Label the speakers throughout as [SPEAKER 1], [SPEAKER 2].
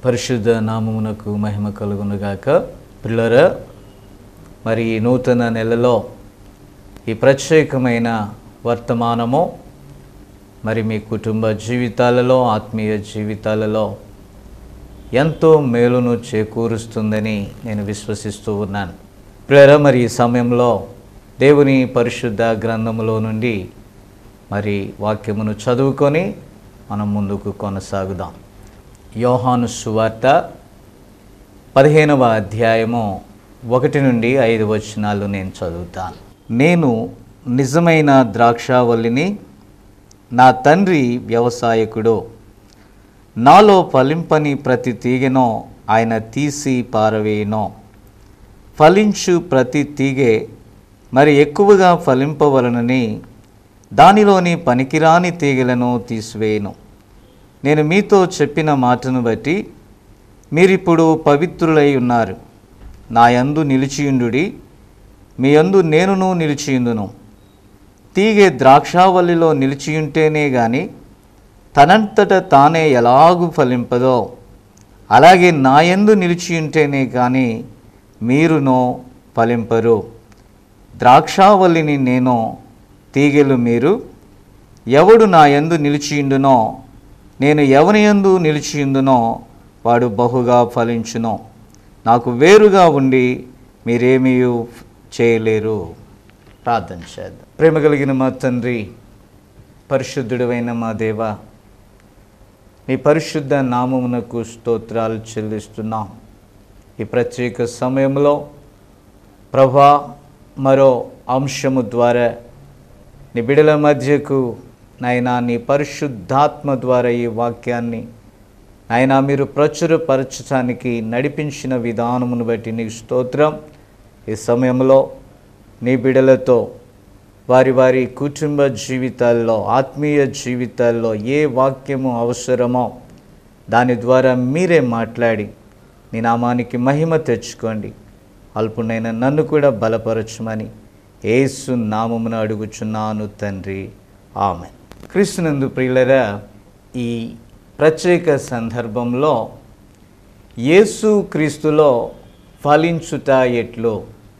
[SPEAKER 1] పరిశుద్ధ నామమునకు మహిమ కలుగునుగాక పిల్లరా మరి ఈ నూతన నెలలో ఈ ప్రత్యేకమైన వర్తమానము మరి మీ కుటుంబ జీవితాలలో ఆత్మీయ జీవితాలలో ఎంతో మేలును చేకూరుస్తుందని నేను విశ్వసిస్తూ ఉన్నాను ప్రేర మరి ఈ సమయంలో దేవుని పరిశుద్ధ గ్రంథములో నుండి మరి వాక్యమును చదువుకొని మనం ముందుకు కొనసాగుదాం యోహాను సువార్త పదిహేనవ అధ్యాయము ఒకటి నుండి ఐదు వచనాలు నేను చదువుతాను నేను నిజమైన ద్రాక్షావల్లిని నా తండ్రి వ్యవసాయకుడు నాలో ఫలింపని ప్రతి తీగెనో ఆయన తీసి పారవేయునో ఫలించు ప్రతి తీగె మరి ఎక్కువగా ఫలింపవలనని దానిలోని పనికిరాని తీగలను తీసివేయను నేను మీతో చెప్పిన మాటను బట్టి మీరిప్పుడు పవిత్రులై ఉన్నారు నా యందు నిలిచియుండుడి మీ యందు నేనును నిలిచియుందును తీగె ద్రాక్షావల్లిలో నిలిచియుంటేనే గాని తనంతట తానే ఎలాగు ఫలింపదో అలాగే నా యందు నిలిచియుంటేనే కానీ మీరునో ఫలింపరు ద్రాక్షావల్లిని నేను తీగెలు మీరు ఎవడు నా యందు నిలిచియుండునో నేను ఎవని యందు నిలిచియుందునో వాడు బహుగా ఫలించును నాకు వేరుగా ఉండి మీరేమీ చేయలేరు ప్రార్థన చేద్దాం ప్రేమ కలిగిన మా తండ్రి పరిశుద్ధుడైన మా దేవ నీ పరిశుద్ధ నామమునకు స్తోత్రాలు చెల్లిస్తున్నాం ఈ ప్రత్యేక సమయంలో ప్రభా మరో అంశము ద్వారా నీ బిడల మధ్యకు నాయనా నీ పరిశుద్ధాత్మ ద్వారా ఈ వాక్యాన్ని నాయనా మీరు ప్రచురపరచడానికి నడిపించిన విధానమును బట్టి నీకు స్తోత్రం ఈ సమయంలో నీ బిడలతో వారి వారి కుటుంబ జీవితాల్లో ఆత్మీయ జీవితాల్లో ఏ వాక్యము అవసరమో దాని ద్వారా మీరే మాట్లాడి నీ నామానికి మహిమ తెచ్చుకోండి అల్పునైన నన్ను కూడా బలపరచమని ఏసు నామమున అడుగుచున్నాను తండ్రి ఆమె క్రీస్తునందు ప్రియులరా ఈ ప్రత్యేక సందర్భంలో యేసు క్రీస్తులో ఫలించుట ఎట్లు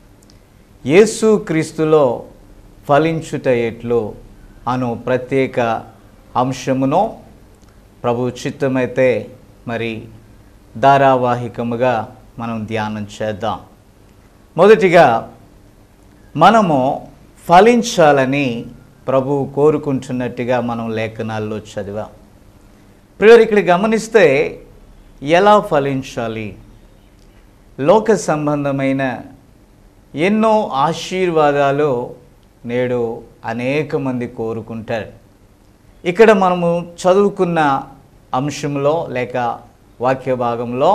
[SPEAKER 1] యేసు క్రీస్తులో ఫలించుట ఎట్లు అను ప్రత్యేక అంశమును ప్రభు చిత్తమైతే మరి ధారావాహికముగా మనం ధ్యానం చేద్దాం మొదటిగా మనము ఫలించాలని ప్రభు కోరుకుంటున్నట్టుగా మనం లేఖనాల్లో చదివాం ప్రియులు ఇక్కడ గమనిస్తే ఎలా ఫలించాలి లోక సంబంధమైన ఎన్నో ఆశీర్వాదాలు నేడు అనేక మంది కోరుకుంటారు ఇక్కడ మనము చదువుకున్న అంశంలో లేక వాక్య భాగంలో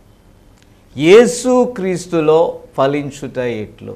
[SPEAKER 1] యేసు క్రీస్తులో ఫలించుట ఎట్లు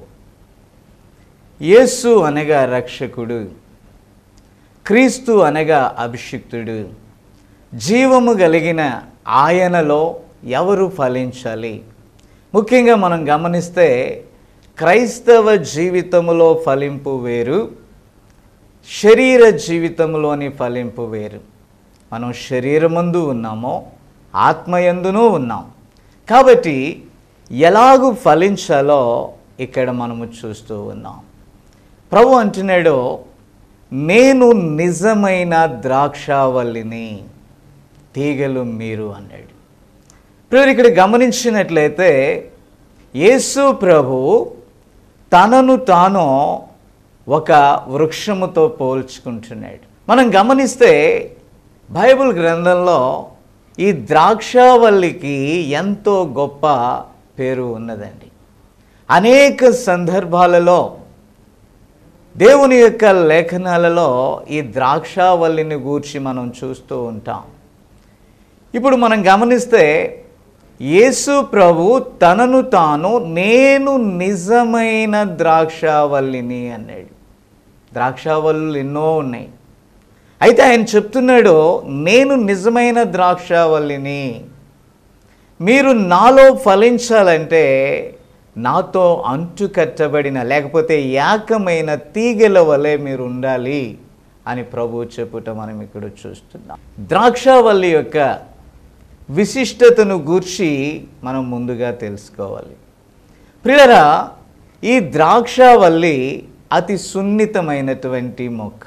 [SPEAKER 1] యేసు అనగా రక్షకుడు క్రీస్తు అనగా అభిషిక్తుడు జీవము కలిగిన ఆయనలో ఎవరు ఫలించాలి ముఖ్యంగా మనం గమనిస్తే క్రైస్తవ జీవితములో ఫలింపు వేరు శరీర జీవితంలోని ఫలింపు వేరు మనం శరీరమందు ఉన్నామో ఆత్మయందునూ ఉన్నాం కాబట్టి ఎలాగూ ఫలించాలో ఇక్కడ మనము చూస్తూ ఉన్నాం ప్రభు అంటున్నాడు నేను నిజమైన ద్రాక్షావల్లిని తీగలు మీరు అన్నాడు ఇప్పుడు ఇక్కడ గమనించినట్లయితే యేసు ప్రభు తనను తాను ఒక వృక్షముతో పోల్చుకుంటున్నాడు మనం గమనిస్తే బైబిల్ గ్రంథంలో ఈ ద్రాక్షావల్లికి ఎంతో గొప్ప పేరు ఉన్నదండి అనేక సందర్భాలలో దేవుని యొక్క లేఖనాలలో ఈ ద్రాక్షావల్లిని గూర్చి మనం చూస్తూ ఉంటాం ఇప్పుడు మనం గమనిస్తే యేసు ప్రభు తనను తాను నేను నిజమైన ద్రాక్షావల్లిని అన్నాడు ద్రాక్షావల్లులు ఎన్నో ఉన్నాయి అయితే ఆయన చెప్తున్నాడు నేను నిజమైన ద్రాక్షావల్లిని మీరు నాలో ఫలించాలంటే నాతో అంటు కట్టబడిన లేకపోతే ఏకమైన తీగల వలె మీరు ఉండాలి అని ప్రభు చెప్పుట మనం ఇక్కడ చూస్తున్నాం ద్రాక్షావల్లి యొక్క విశిష్టతను గూర్చి మనం ముందుగా తెలుసుకోవాలి ప్రియరా ఈ ద్రాక్షావల్లి అతి సున్నితమైనటువంటి మొక్క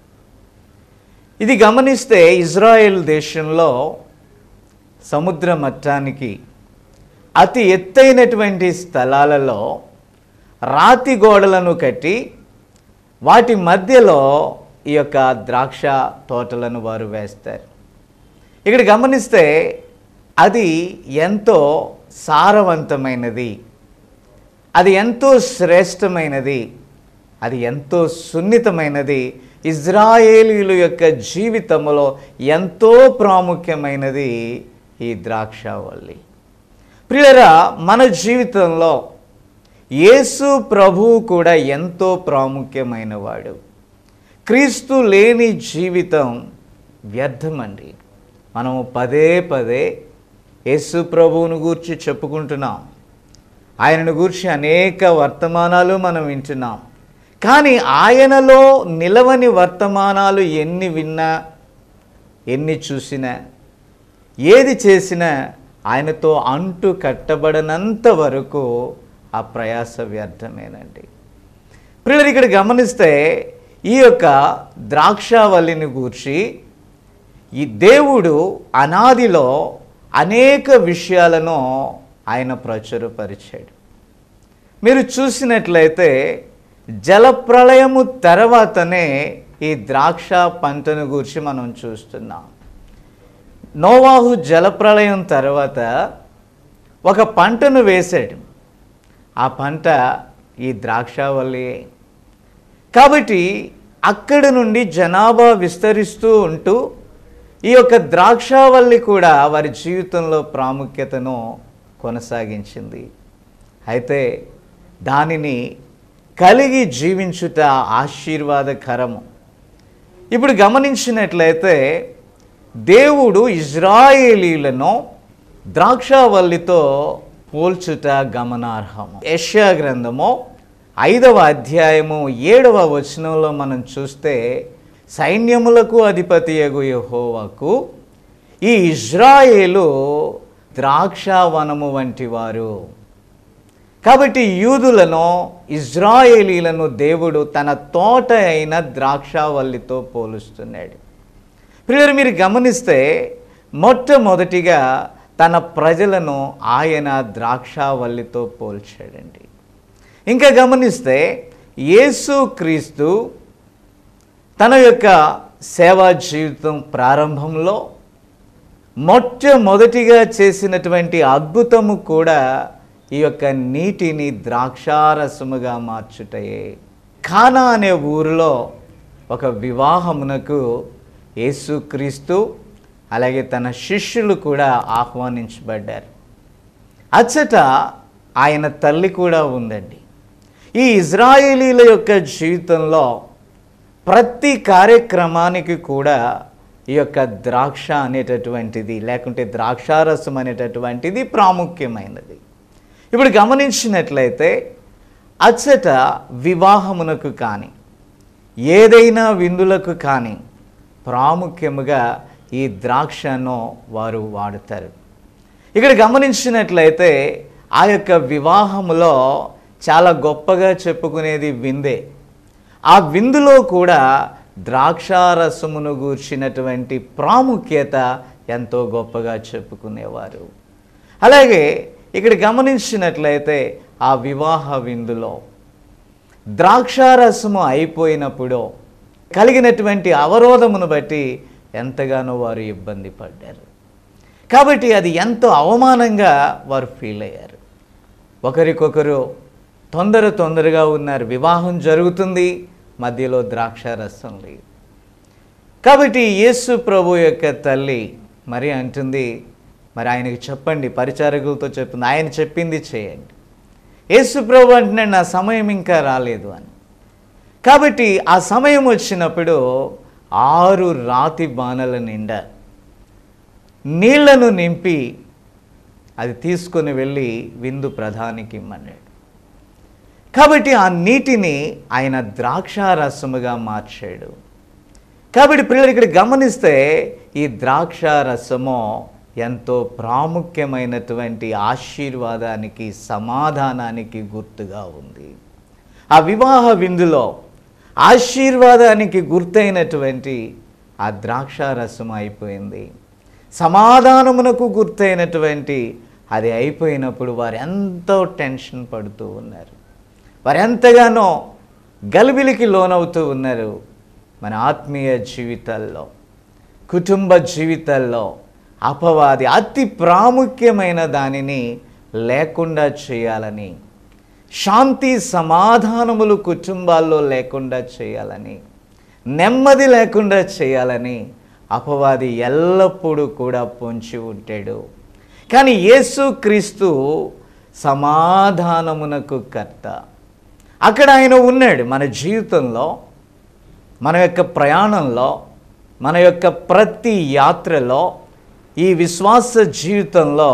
[SPEAKER 1] ఇది గమనిస్తే ఇజ్రాయెల్ దేశంలో సముద్ర మట్టానికి అతి ఎత్తైనటువంటి స్థలాలలో రాతి గోడలను కట్టి వాటి మధ్యలో ఈ యొక్క ద్రాక్ష తోటలను వారు వేస్తారు ఇక్కడ గమనిస్తే అది ఎంతో సారవంతమైనది అది ఎంతో శ్రేష్టమైనది అది ఎంతో సున్నితమైనది ఇజ్రాయేలీల యొక్క జీవితంలో ఎంతో ప్రాముఖ్యమైనది ఈ ద్రాక్షావల్లి ప్రియరా మన జీవితంలో యేసు ప్రభువు కూడా ఎంతో ప్రాముఖ్యమైన వాడు క్రీస్తు లేని జీవితం వ్యర్థమండి మనము పదే పదే యేసు ప్రభువును గూర్చి చెప్పుకుంటున్నాం ఆయనను గూర్చి అనేక వర్తమానాలు మనం వింటున్నాం కానీ ఆయనలో నిలవని వర్తమానాలు ఎన్ని విన్నా ఎన్ని చూసినా ఏది చేసినా ఆయనతో అంటు కట్టబడనంత వరకు ఆ ప్రయాస వ్యర్థమేనండి పిల్లలు ఇక్కడ గమనిస్తే ఈ యొక్క ద్రాక్షావల్లిని గూర్చి ఈ దేవుడు అనాదిలో అనేక విషయాలను ఆయన ప్రచురపరిచాడు మీరు చూసినట్లయితే జలప్రళయము తర్వాతనే ఈ ద్రాక్ష పంటను గురించి మనం చూస్తున్నాం నోవాహు జలప్రళయం తర్వాత ఒక పంటను వేశాడు ఆ పంట ఈ ద్రాక్షావల్లియే కాబట్టి అక్కడి నుండి జనాభా విస్తరిస్తూ ఉంటూ ఈ యొక్క ద్రాక్షావల్లి కూడా వారి జీవితంలో ప్రాముఖ్యతను కొనసాగించింది అయితే దానిని కలిగి జీవించుట ఆశీర్వాదకరము ఇప్పుడు గమనించినట్లయితే దేవుడు ఇజ్రాయేలీలను ద్రాక్షావల్లితో పోల్చుట గమనార్హము యెషయా గ్రంథము ఐదవ అధ్యాయము ఏడవ వచనంలో మనం చూస్తే సైన్యములకు అధిపతి యగు యెహోవాకు ఈ ఇజ్రాయేలు ద్రాక్షావనము వంటి వారు కాబట్టి యూదులను ఇజ్రాయేలీలను దేవుడు తన తోట అయిన ద్రాక్షావల్లితో పోలుస్తున్నాడు ప్రియులు మీరు గమనిస్తే మొట్టమొదటిగా తన ప్రజలను ఆయన ద్రాక్షావల్లితో పోల్చాడండి ఇంకా గమనిస్తే యేసు క్రీస్తు తన యొక్క సేవా జీవితం ప్రారంభంలో మొట్టమొదటిగా చేసినటువంటి అద్భుతము కూడా ఈ యొక్క నీటిని ద్రాక్షారసముగా మార్చుటయే ఖానా అనే ఊరిలో ఒక వివాహమునకు యేసుక్రీస్తు అలాగే తన శిష్యులు కూడా ఆహ్వానించబడ్డారు అచ్చట ఆయన తల్లి కూడా ఉందండి ఈ ఇజ్రాయేలీల యొక్క జీవితంలో ప్రతి కార్యక్రమానికి కూడా ఈ యొక్క ద్రాక్ష అనేటటువంటిది లేకుంటే ద్రాక్షారసం అనేటటువంటిది ప్రాముఖ్యమైనది ఇప్పుడు గమనించినట్లయితే అచ్చట వివాహమునకు కానీ ఏదైనా విందులకు కానీ ప్రాముఖ్యముగా ఈ ద్రాక్షను వారు వాడుతారు ఇక్కడ గమనించినట్లయితే ఆ యొక్క వివాహములో చాలా గొప్పగా చెప్పుకునేది విందే ఆ విందులో కూడా ద్రాక్షారసమును గూర్చినటువంటి ప్రాముఖ్యత ఎంతో గొప్పగా చెప్పుకునేవారు అలాగే ఇక్కడ గమనించినట్లయితే ఆ వివాహ విందులో ద్రాక్షారసము అయిపోయినప్పుడు కలిగినటువంటి అవరోధమును బట్టి ఎంతగానో వారు ఇబ్బంది పడ్డారు కాబట్టి అది ఎంతో అవమానంగా వారు ఫీల్ అయ్యారు ఒకరికొకరు తొందర తొందరగా ఉన్నారు వివాహం జరుగుతుంది మధ్యలో ద్రాక్షారసం లేదు కాబట్టి యేసు ప్రభు యొక్క తల్లి మరి అంటుంది మరి ఆయనకి చెప్పండి పరిచారకులతో చెప్తుంది ఆయన చెప్పింది చేయండి యేసు ప్రభు అంటున్నాడు నా సమయం ఇంకా రాలేదు అని కాబట్టి ఆ సమయం వచ్చినప్పుడు ఆరు రాతి బాణల నిండా నీళ్లను నింపి అది తీసుకొని వెళ్ళి విందు ప్రధానికి ఇమ్మన్నాడు కాబట్టి ఆ నీటిని ఆయన ద్రాక్షారసముగా మార్చాడు కాబట్టి పిల్లలు ఇక్కడ గమనిస్తే ఈ ద్రాక్ష రసము ఎంతో ప్రాముఖ్యమైనటువంటి ఆశీర్వాదానికి సమాధానానికి గుర్తుగా ఉంది ఆ వివాహ విందులో ఆశీర్వాదానికి గుర్తైనటువంటి ఆ ద్రాక్షారసం అయిపోయింది సమాధానమునకు గుర్తైనటువంటి అది అయిపోయినప్పుడు వారు ఎంతో టెన్షన్ పడుతూ ఉన్నారు వారు ఎంతగానో గలిబిలికి లోనవుతూ ఉన్నారు మన ఆత్మీయ జీవితాల్లో కుటుంబ జీవితాల్లో అపవాది అతి ప్రాముఖ్యమైన దానిని లేకుండా చేయాలని శాంతి సమాధానములు కుటుంబాల్లో లేకుండా చేయాలని నెమ్మది లేకుండా చేయాలని అపవాది ఎల్లప్పుడూ కూడా పొంచి ఉంటాడు కానీ యేసుక్రీస్తు సమాధానమునకు కర్త అక్కడ ఆయన ఉన్నాడు మన జీవితంలో మన యొక్క ప్రయాణంలో మన యొక్క ప్రతి యాత్రలో ఈ విశ్వాస జీవితంలో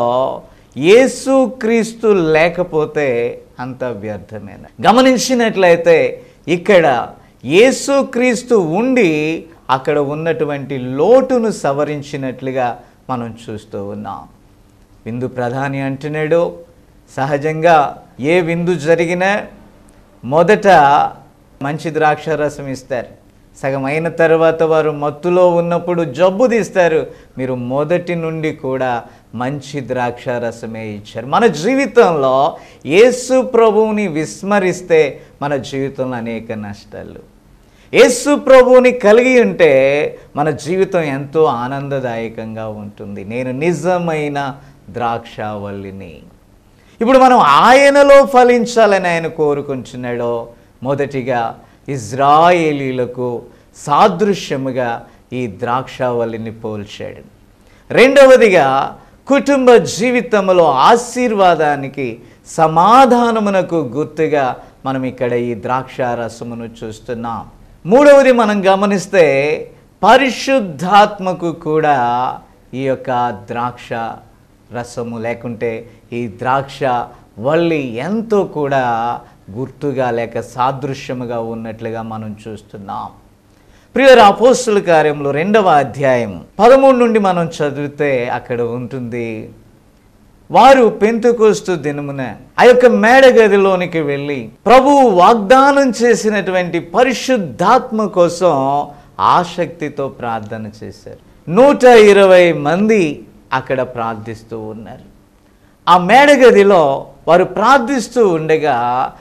[SPEAKER 1] యేసుక్రీస్తు లేకపోతే అంత వ్యర్థమైన గమనించినట్లయితే ఇక్కడ యేసుక్రీస్తు ఉండి అక్కడ ఉన్నటువంటి లోటును సవరించినట్లుగా మనం చూస్తూ ఉన్నాం విందు ప్రధాని అంటున్నాడు సహజంగా ఏ విందు జరిగినా మొదట మంచి ద్రాక్ష రసం ఇస్తారు సగం అయిన తర్వాత వారు మత్తులో ఉన్నప్పుడు జబ్బు తీస్తారు మీరు మొదటి నుండి కూడా మంచి ద్రాక్ష రసమే ఇచ్చారు మన జీవితంలో యేసు ప్రభువుని విస్మరిస్తే మన జీవితంలో అనేక నష్టాలు యేసు ప్రభువుని కలిగి ఉంటే మన జీవితం ఎంతో ఆనందదాయకంగా ఉంటుంది నేను నిజమైన ద్రాక్షావల్లిని ఇప్పుడు మనం ఆయనలో ఫలించాలని ఆయన కోరుకుంటున్నాడో మొదటిగా ఇజ్రాయేలీలకు సాదృశ్యముగా ఈ ద్రాక్షావల్లిని పోల్చాడు రెండవదిగా కుటుంబ జీవితంలో ఆశీర్వాదానికి సమాధానమునకు గుర్తుగా మనం ఇక్కడ ఈ ద్రాక్ష రసమును చూస్తున్నాం మూడవది మనం గమనిస్తే పరిశుద్ధాత్మకు కూడా ఈ యొక్క ద్రాక్ష రసము లేకుంటే ఈ ద్రాక్ష వల్లి ఎంతో కూడా గుర్తుగా లేక సాదృశ్యముగా ఉన్నట్లుగా మనం చూస్తున్నాం ప్రియుల అపోస్తుల కార్యంలో రెండవ అధ్యాయం పదమూడు నుండి మనం చదివితే అక్కడ ఉంటుంది వారు పెంతుకోస్తు దినమున ఆ యొక్క మేడ గదిలోనికి వెళ్ళి ప్రభువు వాగ్దానం చేసినటువంటి పరిశుద్ధాత్మ కోసం ఆసక్తితో ప్రార్థన చేశారు నూట ఇరవై మంది అక్కడ ప్రార్థిస్తూ ఉన్నారు ఆ మేడగదిలో వారు ప్రార్థిస్తూ ఉండగా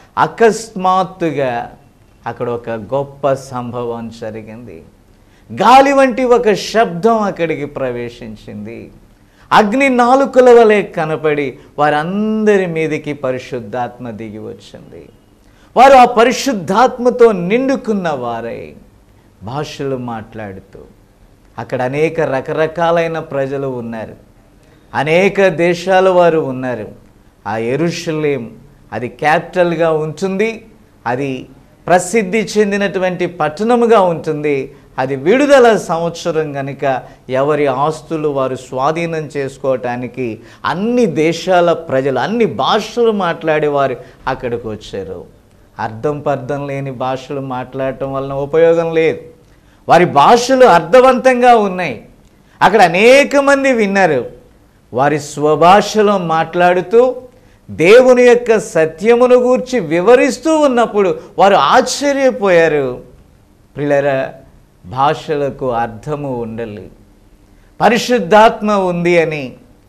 [SPEAKER 1] అకస్మాత్తుగా అక్కడ ఒక గొప్ప సంభవం జరిగింది గాలి వంటి ఒక శబ్దం అక్కడికి ప్రవేశించింది అగ్ని నాలుకల వలె కనపడి వారందరి మీదకి పరిశుద్ధాత్మ దిగి వచ్చింది వారు ఆ పరిశుద్ధాత్మతో నిండుకున్న వారై భాషలు మాట్లాడుతూ అక్కడ అనేక రకరకాలైన ప్రజలు ఉన్నారు అనేక దేశాల వారు ఉన్నారు ఆ ఎరుషలేం అది క్యాపిటల్గా ఉంటుంది అది ప్రసిద్ధి చెందినటువంటి పట్టణముగా ఉంటుంది అది విడుదల సంవత్సరం కనుక ఎవరి ఆస్తులు వారు స్వాధీనం చేసుకోవటానికి అన్ని దేశాల ప్రజలు అన్ని భాషలు మాట్లాడేవారు అక్కడికి వచ్చారు అర్థం పర్థం లేని భాషలు మాట్లాడటం వలన ఉపయోగం లేదు వారి భాషలు అర్థవంతంగా ఉన్నాయి అక్కడ అనేక మంది విన్నారు వారి స్వభాషలో మాట్లాడుతూ దేవుని యొక్క సత్యమును గూర్చి వివరిస్తూ ఉన్నప్పుడు వారు ఆశ్చర్యపోయారు ప్రిలరా భాషలకు అర్థము ఉండాలి పరిశుద్ధాత్మ ఉంది అని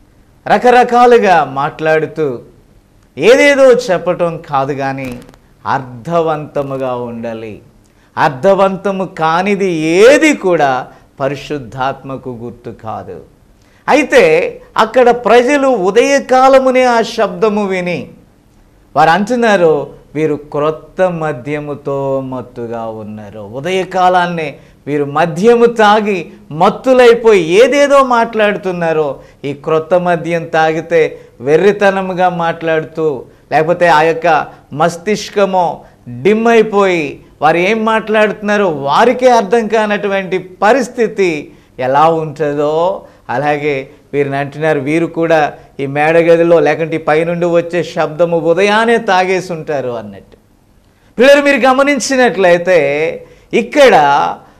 [SPEAKER 1] రకరకాలుగా మాట్లాడుతూ ఏదేదో చెప్పటం కాదు కానీ అర్థవంతముగా ఉండాలి అర్థవంతము కానిది ఏది కూడా పరిశుద్ధాత్మకు గుర్తు కాదు అయితే అక్కడ ప్రజలు ఉదయకాలమునే ఆ శబ్దము విని వారు అంటున్నారు వీరు క్రొత్త మద్యముతో మత్తుగా ఉన్నారు ఉదయకాలాన్నే వీరు మద్యము తాగి మత్తులైపోయి ఏదేదో మాట్లాడుతున్నారో ఈ క్రొత్త మద్యం తాగితే వెర్రితనముగా మాట్లాడుతూ లేకపోతే ఆ యొక్క మస్తిష్కమో డిమ్ అయిపోయి వారు ఏం మాట్లాడుతున్నారో వారికే అర్థం కానటువంటి పరిస్థితి ఎలా ఉంటుందో అలాగే వీరిని అంటున్నారు వీరు కూడా ఈ మేడగదిలో లేకుంటే ఈ పైనుండి వచ్చే శబ్దము ఉదయాన్నే తాగేసి ఉంటారు అన్నట్టు పిల్లలు మీరు గమనించినట్లయితే ఇక్కడ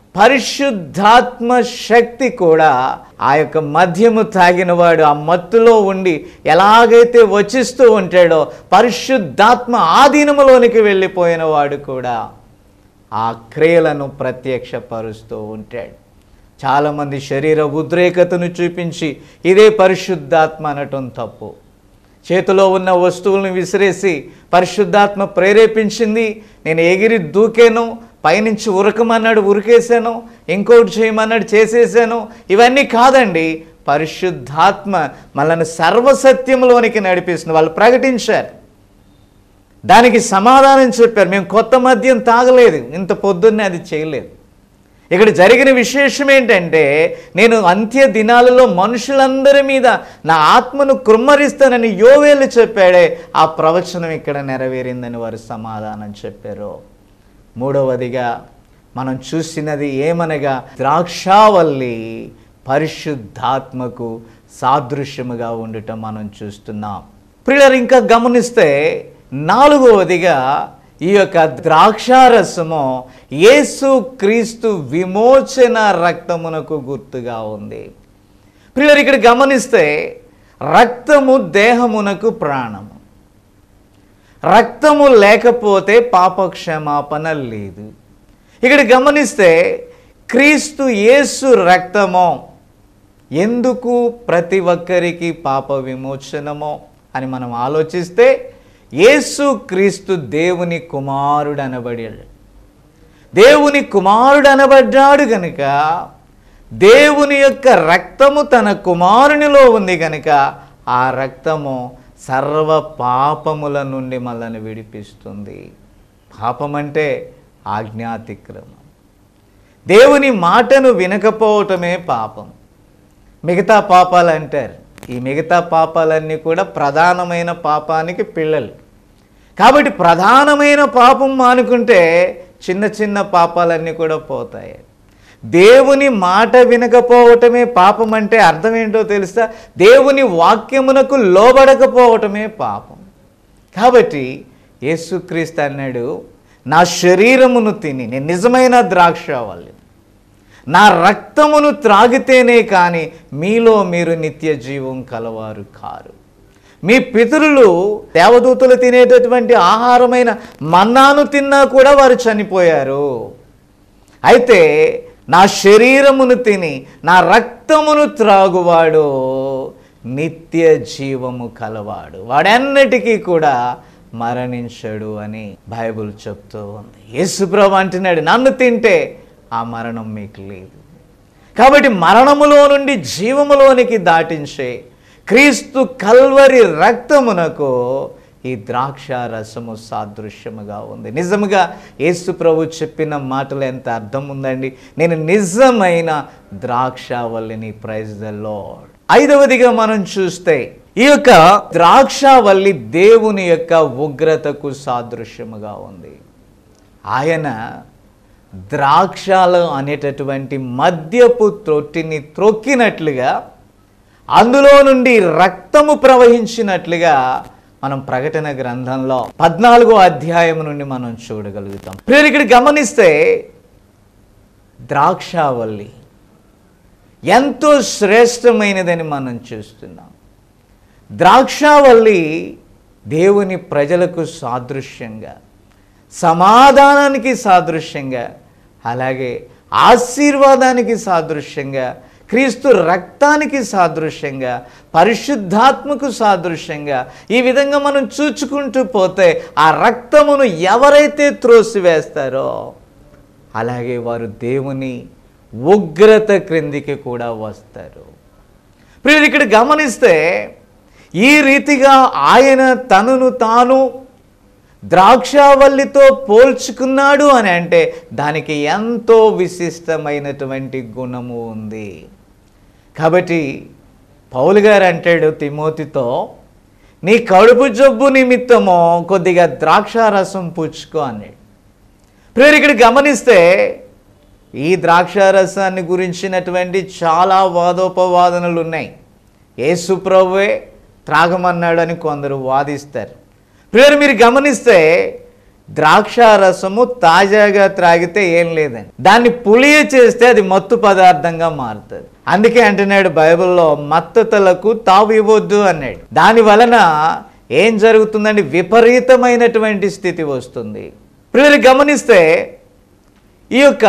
[SPEAKER 1] పరిశుద్ధాత్మ శక్తి కూడా ఆ యొక్క మద్యము తాగినవాడు ఆ మత్తులో ఉండి ఎలాగైతే వచిస్తూ ఉంటాడో పరిశుద్ధాత్మ ఆధీనములోనికి వెళ్ళిపోయిన వాడు కూడా ఆ క్రియలను ప్రత్యక్షపరుస్తూ ఉంటాడు చాలామంది శరీర ఉద్రేకతను చూపించి ఇదే పరిశుద్ధాత్మ అనటం తప్పు చేతిలో ఉన్న వస్తువులను విసిరేసి పరిశుద్ధాత్మ ప్రేరేపించింది నేను ఎగిరి దూకాను పైనుంచి ఉరకమన్నాడు ఉరికేశాను ఇంకోటి చేయమన్నాడు చేసేసాను ఇవన్నీ కాదండి పరిశుద్ధాత్మ మనల్ని సర్వసత్యంలోనికి నడిపిస్తుంది వాళ్ళు ప్రకటించారు దానికి సమాధానం చెప్పారు మేము కొత్త మద్యం తాగలేదు ఇంత పొద్దున్నే అది చేయలేదు ఇక్కడ జరిగిన విశేషం ఏంటంటే నేను అంత్య దినాలలో మనుషులందరి మీద నా ఆత్మను కృమ్మరిస్తానని యోవేలు చెప్పాడే ఆ ప్రవచనం ఇక్కడ నెరవేరిందని వారు సమాధానం చెప్పారు మూడవదిగా మనం చూసినది ఏమనగా ద్రాక్షావల్లి పరిశుద్ధాత్మకు సాదృశ్యముగా ఉండటం మనం చూస్తున్నాం ప్రియులరు ఇంకా గమనిస్తే నాలుగవదిగా ఈ యొక్క ద్రాక్షారసము యేసు క్రీస్తు విమోచన రక్తమునకు గుర్తుగా ఉంది ప్రియులరు ఇక్కడ గమనిస్తే రక్తము దేహమునకు ప్రాణము రక్తము లేకపోతే పాపక్షమాపణ లేదు ఇక్కడ గమనిస్తే క్రీస్తు యేసు రక్తము ఎందుకు ప్రతి ఒక్కరికి పాప విమోచనమో అని మనం ఆలోచిస్తే యేసు క్రీస్తు దేవుని కుమారుడు అనబడాడు దేవుని కుమారుడు అనబడ్డాడు గనుక దేవుని యొక్క రక్తము తన కుమారునిలో ఉంది గనుక ఆ రక్తము సర్వ పాపముల నుండి మనల్ని విడిపిస్తుంది పాపం అంటే ఆజ్ఞాతిక్రమం దేవుని మాటను వినకపోవటమే పాపం మిగతా పాపాలు అంటారు ఈ మిగతా పాపాలన్నీ కూడా ప్రధానమైన పాపానికి పిల్లలు కాబట్టి ప్రధానమైన పాపం మానుకుంటే చిన్న చిన్న పాపాలన్నీ కూడా పోతాయి దేవుని మాట వినకపోవటమే పాపం అంటే అర్థం ఏంటో తెలుసా దేవుని వాక్యమునకు లోబడకపోవటమే పాపం కాబట్టి యేసుక్రీస్తు అన్నాడు నా శరీరమును తిని నేను నిజమైన ద్రాక్షావల్లి నా రక్తమును త్రాగితేనే కానీ మీలో మీరు నిత్య జీవం కలవారు కారు మీ పితరులు దేవదూతలు తినేటటువంటి ఆహారమైన మన్నాను తిన్నా కూడా వారు చనిపోయారు అయితే నా శరీరమును తిని నా రక్తమును త్రాగువాడు నిత్య జీవము కలవాడు వాడన్నిటికీ కూడా మరణించడు అని బైబుల్ చెప్తూ ఉంది యేసుప్రభు అంటున్నాడు నన్ను తింటే ఆ మరణం మీకు లేదు కాబట్టి మరణములో నుండి జీవములోనికి దాటించే క్రీస్తు కల్వరి రక్తమునకు ఈ ద్రాక్ష రసము సాదృశ్యముగా ఉంది నిజముగా యేసు ప్రభు చెప్పిన మాటలు ఎంత అర్థం ఉందండి నేను నిజమైన ద్రాక్షావల్లిని ప్రైజ్ ద లార్డ్ ఐదవదిగా మనం చూస్తే ఈ యొక్క ద్రాక్షావల్లి దేవుని యొక్క ఉగ్రతకు సాదృశ్యముగా ఉంది ఆయన ద్రాక్షాలు అనేటటువంటి మద్యపు తొట్టిని త్రొక్కినట్లుగా అందులో నుండి రక్తము ప్రవహించినట్లుగా మనం ప్రకటన గ్రంథంలో పద్నాలుగో అధ్యాయం నుండి మనం చూడగలుగుతాం ప్రియులు ఇక్కడ గమనిస్తే ద్రాక్షావల్లి ఎంతో శ్రేష్టమైనదని మనం చూస్తున్నాం ద్రాక్షావల్లి దేవుని ప్రజలకు సాదృశ్యంగా సమాధానానికి సాదృశ్యంగా అలాగే ఆశీర్వాదానికి సాదృశ్యంగా క్రీస్తు రక్తానికి సాదృశ్యంగా పరిశుద్ధాత్మకు సాదృశ్యంగా ఈ విధంగా మనం చూచుకుంటూ పోతే ఆ రక్తమును ఎవరైతే త్రోసివేస్తారో అలాగే వారు దేవుని ఉగ్రత క్రిందికి కూడా వస్తారు ప్రియులు ఇక్కడ గమనిస్తే ఈ రీతిగా ఆయన తనను తాను ద్రాక్షావల్లితో పోల్చుకున్నాడు అని అంటే దానికి ఎంతో విశిష్టమైనటువంటి గుణము ఉంది కాబట్టి పౌలు గారు అంటాడు తిమోతితో నీ కడుపు జబ్బు నిమిత్తమో కొద్దిగా ద్రాక్షారసం పుచ్చుకో అన్నాడు ప్రేరు ఇక్కడ గమనిస్తే ఈ ద్రాక్షారసాన్ని గురించినటువంటి చాలా వాదోపవాదనలు ఉన్నాయి యేసు ప్రభువే త్రాగమన్నాడు అని కొందరు వాదిస్తారు ప్రేరు మీరు గమనిస్తే ద్రాక్షారసము తాజాగా త్రాగితే ఏం లేదండి దాన్ని పులియ చేస్తే అది మత్తు పదార్థంగా మారుతుంది అందుకే అంటున్నాడు బైబిల్లో మత్తతలకు తావు ఇవ్వద్దు అన్నాడు దాని వలన ఏం జరుగుతుందండి విపరీతమైనటువంటి స్థితి వస్తుంది ప్రియులు గమనిస్తే ఈ యొక్క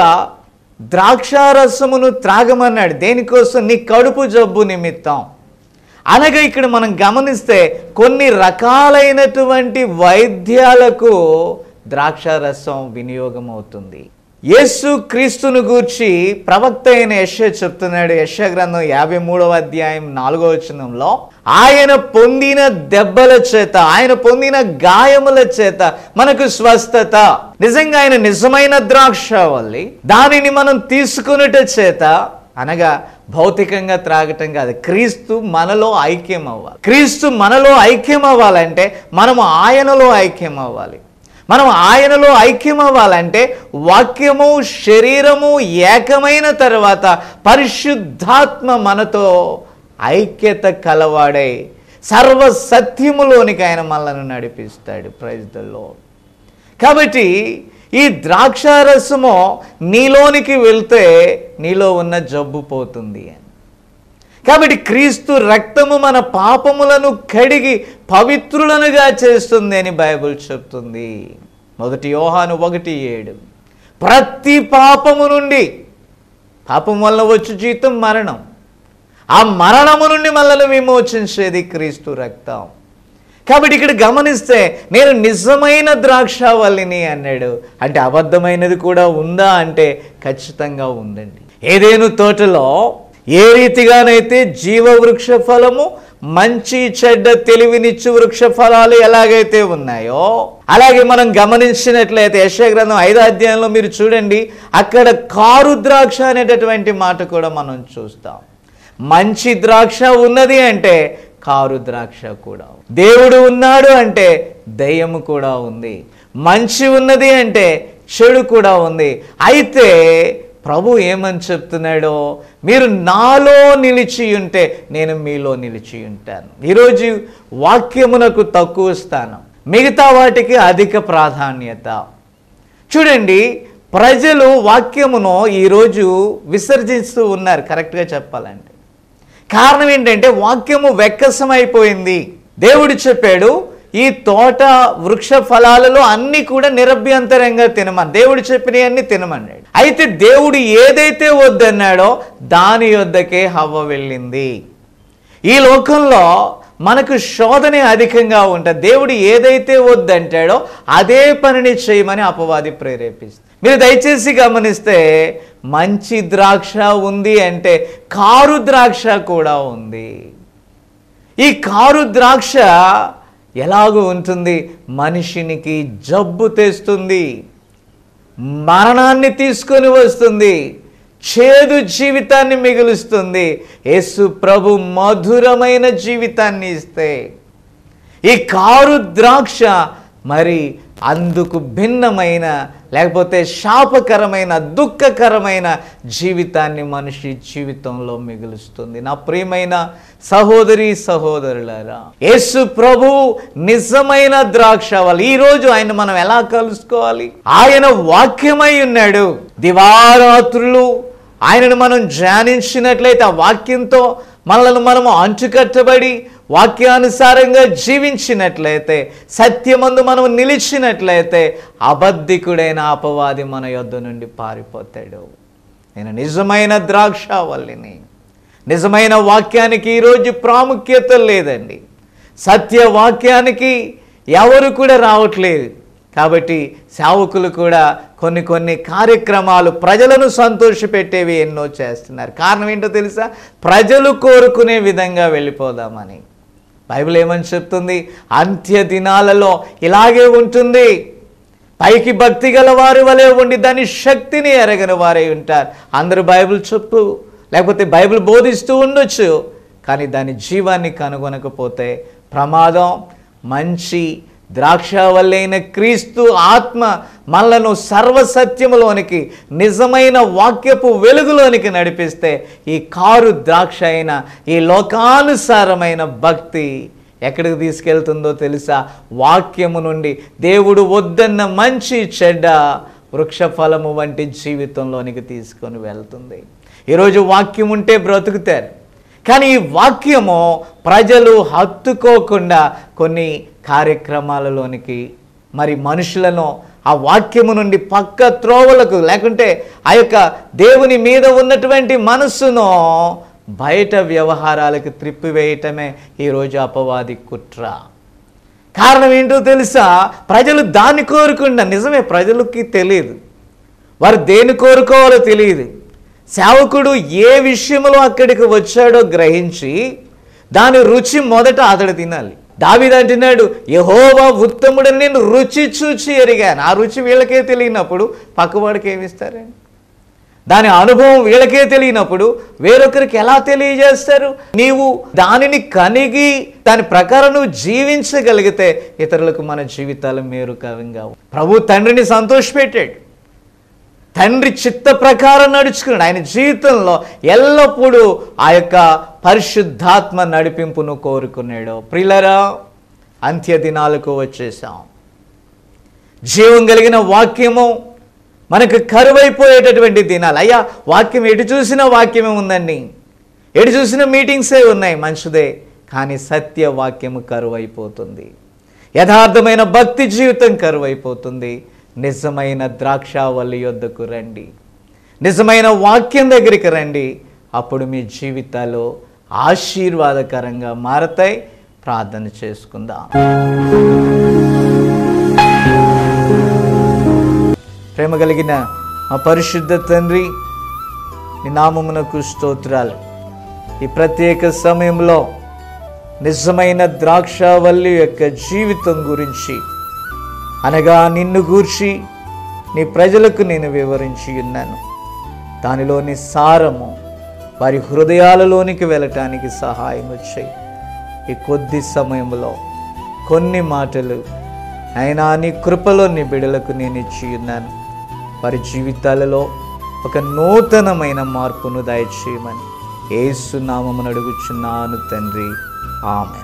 [SPEAKER 1] ద్రాక్షారసమును త్రాగమన్నాడు దేనికోసం నీ కడుపు జబ్బు నిమిత్తం అనగా ఇక్కడ మనం గమనిస్తే కొన్ని రకాలైనటువంటి వైద్యాలకు ద్రాక్షారసం వినియోగం అవుతుంది యేసు క్రీస్తును గూర్చి ప్రవక్త అయిన యశ చెప్తున్నాడు యశ గ్రంథం యాభై మూడవ అధ్యాయం నాలుగో వచనంలో ఆయన పొందిన దెబ్బల చేత ఆయన పొందిన గాయముల చేత మనకు స్వస్థత నిజంగా ఆయన నిజమైన ద్రాక్షవల్లి దానిని మనం తీసుకున్నట చేత అనగా భౌతికంగా త్రాగటం కాదు క్రీస్తు మనలో ఐక్యం అవ్వాలి క్రీస్తు మనలో ఐక్యం అవ్వాలంటే మనము ఆయనలో ఐక్యం అవ్వాలి మనం ఆయనలో ఐక్యం అవ్వాలంటే వాక్యము శరీరము ఏకమైన తర్వాత పరిశుద్ధాత్మ మనతో ఐక్యత కలవాడై సర్వ సత్యములోనికి ఆయన మనల్ని నడిపిస్తాడు ప్రైజ్ ద లార్డ్ కాబట్టి ఈ ద్రాక్షారసము నీలోనికి వెళ్తే నీలో ఉన్న జబ్బు పోతుంది అని కాబట్టి క్రీస్తు రక్తము మన పాపములను కడిగి పవిత్రులనుగా చేస్తుంది అని బైబిల్ చెప్తుంది మొదటి యోహాను ఒకటి ఏడు ప్రతి పాపము నుండి పాపం వల్ల వచ్చి జీతం మరణం ఆ మరణము నుండి మనల్ని విమోచించేది క్రీస్తు రక్తం కాబట్టి ఇక్కడ గమనిస్తే నేను నిజమైన ద్రాక్షావల్లిని అన్నాడు అంటే అబద్ధమైనది కూడా ఉందా అంటే ఖచ్చితంగా ఉందండి ఏదేను తోటలో ఏ రీతిగానైతే జీవవృక్ష ఫలము మంచి చెడ్డ తెలివినిచ్చు వృక్ష ఫలాలు ఎలాగైతే ఉన్నాయో అలాగే మనం గమనించినట్లయితే యశ గ్రంథం ఐదో అధ్యాయంలో మీరు చూడండి అక్కడ కారు ద్రాక్ష అనేటటువంటి మాట కూడా మనం చూస్తాం మంచి ద్రాక్ష ఉన్నది అంటే కారు ద్రాక్ష కూడా ఉంది. దేవుడు ఉన్నాడు అంటే దయ్యము కూడా ఉంది మంచి ఉన్నది అంటే చెడు కూడా ఉంది అయితే ప్రభు ఏమని చెప్తున్నాడో మీరు నాలో నిలిచి ఉంటే నేను మీలో నిలిచి ఉంటాను ఈరోజు వాక్యమునకు తక్కువ స్థానం మిగతా వాటికి అధిక ప్రాధాన్యత చూడండి ప్రజలు వాక్యమును ఈరోజు విసర్జిస్తూ ఉన్నారు కరెక్ట్గా చెప్పాలంటే కారణం ఏంటంటే వాక్యము వెక్కసమైపోయింది దేవుడు చెప్పాడు ఈ తోట వృక్ష ఫలాలలో అన్ని కూడా నిరభ్యంతరంగా తినమని దేవుడు చెప్పినవన్నీ తినమన్నాడు అయితే దేవుడు ఏదైతే వద్దన్నాడో దాని యొద్దకే హవ్వ వెళ్ళింది ఈ లోకంలో మనకు శోధనే అధికంగా ఉంటుంది దేవుడు ఏదైతే వద్దంటాడో అదే పనిని చేయమని అపవాది ప్రేరేపిస్తుంది మీరు దయచేసి గమనిస్తే మంచి ద్రాక్ష ఉంది అంటే కారు ద్రాక్ష కూడా ఉంది ఈ కారు ద్రాక్ష ఎలాగూ ఉంటుంది మనిషినికి జబ్బు తెస్తుంది మరణాన్ని తీసుకొని వస్తుంది చేదు జీవితాన్ని మిగులుస్తుంది యేసు ప్రభు మధురమైన జీవితాన్ని ఇస్తే ఈ కారు ద్రాక్ష మరి అందుకు భిన్నమైన లేకపోతే శాపకరమైన దుఃఖకరమైన జీవితాన్ని మనిషి జీవితంలో మిగులుస్తుంది నా ప్రియమైన సహోదరి సహోదరులారా యేసు ప్రభు నిజమైన ద్రాక్ష వాళ్ళు ఈరోజు ఆయన మనం ఎలా కలుసుకోవాలి ఆయన వాక్యమై ఉన్నాడు దివారాత్రులు ఆయనను మనం ధ్యానించినట్లయితే ఆ వాక్యంతో మనల్ని మనము అంచుకట్టబడి వాక్యానుసారంగా జీవించినట్లయితే సత్యమందు మనం నిలిచినట్లయితే అబద్ధికుడైన అపవాది మన యొద్ద నుండి పారిపోతాడు నేను నిజమైన ద్రాక్షావల్లిని నిజమైన వాక్యానికి ఈరోజు ప్రాముఖ్యత లేదండి సత్య వాక్యానికి ఎవరు కూడా రావట్లేదు కాబట్టి సేవకులు కూడా కొన్ని కొన్ని కార్యక్రమాలు ప్రజలను సంతోషపెట్టేవి ఎన్నో చేస్తున్నారు కారణం ఏంటో తెలుసా ప్రజలు కోరుకునే విధంగా వెళ్ళిపోదామని బైబిల్ ఏమని చెప్తుంది అంత్య దినాలలో ఇలాగే ఉంటుంది పైకి భక్తి గల వారి వలె ఉండి దాని శక్తిని ఎరగని వారై ఉంటారు అందరూ బైబిల్ చెప్పు లేకపోతే బైబిల్ బోధిస్తూ ఉండొచ్చు కానీ దాని జీవాన్ని కనుగొనకపోతే ప్రమాదం మంచి ద్రాక్షవల్లైన క్రీస్తు ఆత్మ మనలను సర్వసత్యములోనికి నిజమైన వాక్యపు వెలుగులోనికి నడిపిస్తే ఈ కారు ద్రాక్ష అయిన ఈ లోకానుసారమైన భక్తి ఎక్కడికి తీసుకెళ్తుందో తెలుసా వాక్యము నుండి దేవుడు వద్దన్న మంచి చెడ్డ వృక్షఫలము వంటి జీవితంలోనికి తీసుకొని వెళ్తుంది ఈరోజు వాక్యం ఉంటే బ్రతుకుతారు కానీ ఈ వాక్యము ప్రజలు హత్తుకోకుండా కొన్ని కార్యక్రమాలలోనికి మరి మనుషులను ఆ వాక్యము నుండి పక్క త్రోవలకు లేకుంటే ఆ యొక్క దేవుని మీద ఉన్నటువంటి మనస్సును బయట వ్యవహారాలకు త్రిప్పివేయటమే ఈరోజు అపవాది కుట్ర కారణం ఏంటో తెలుసా ప్రజలు దాన్ని కోరుకుండా నిజమే ప్రజలకి తెలియదు వారు దేని కోరుకోవాలో తెలియదు సేవకుడు ఏ విషయంలో అక్కడికి వచ్చాడో గ్రహించి దాని రుచి మొదట అతడు తినాలి దావిది అంటున్నాడు యహోవా ఉత్తముడని నేను రుచి చూచి ఎరిగాను ఆ రుచి వీళ్ళకే తెలియనప్పుడు పక్కవాడికి ఏమిస్తారండి దాని అనుభవం వీళ్ళకే తెలియనప్పుడు వేరొకరికి ఎలా తెలియజేస్తారు నీవు దానిని కనిగి దాని ప్రకారం నువ్వు జీవించగలిగితే ఇతరులకు మన జీవితాలు మేరుకరంగా ప్రభు తండ్రిని సంతోషపెట్టాడు తండ్రి చిత్త ప్రకారం నడుచుకున్నాడు ఆయన జీవితంలో ఎల్లప్పుడూ ఆ యొక్క పరిశుద్ధాత్మ నడిపింపును కోరుకున్నాడు ప్రిలరా అంత్య దినాలకు వచ్చేసాం జీవం కలిగిన వాక్యము మనకు కరువైపోయేటటువంటి దినాలు అయ్యా వాక్యం ఎటు చూసినా వాక్యమే ఉందండి ఎటు చూసిన మీటింగ్సే ఉన్నాయి మంచిదే కానీ సత్య వాక్యము కరువైపోతుంది యథార్థమైన భక్తి జీవితం కరువైపోతుంది నిజమైన ద్రాక్షావల్లి యొద్దకు రండి నిజమైన వాక్యం దగ్గరికి రండి అప్పుడు మీ జీవితాలు ఆశీర్వాదకరంగా మారతాయి ప్రార్థన చేసుకుందాం ప్రేమ కలిగిన మా పరిశుద్ధ తండ్రి నీ నామమునకు స్తోత్రాలు ఈ ప్రత్యేక సమయంలో నిజమైన ద్రాక్షావల్లి యొక్క జీవితం గురించి అనగా నిన్ను గూర్చి నీ ప్రజలకు నేను వివరించి ఉన్నాను దానిలోని సారము వారి హృదయాలలోనికి వెళ్ళటానికి సహాయం వచ్చాయి ఈ కొద్ది సమయంలో కొన్ని మాటలు అయినా నీ కృపలో నీ బిడలకు నేను ఇచ్చి ఉన్నాను వారి జీవితాలలో ఒక నూతనమైన మార్పును దయచేయమని ఏసునామమును అడుగుచున్నాను తండ్రి ఆమెను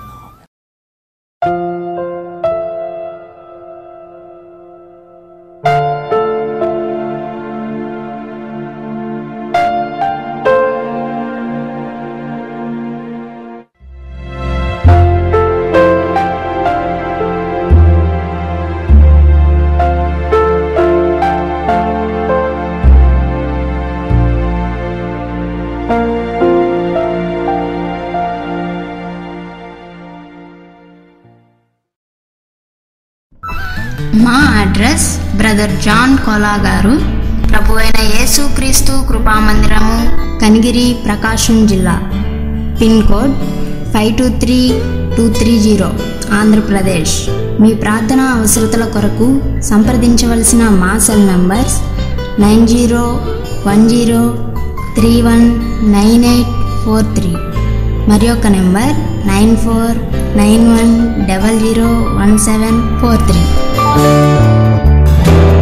[SPEAKER 2] మా అడ్రస్ బ్రదర్ జాన్ కోలా గారు ప్రభు అయిన యేసుక్రీస్తు కృపామందిరము కనిగిరి ప్రకాశం జిల్లా pin code five two three two three zero Andhra Pradesh మీ ప్రార్థన అవసరతల కొరకు సంప్రదించవలసిన మా cell numbers nine zero one zero three one nine eight four three మరి ఒక number nine four nine one double zero one seven four three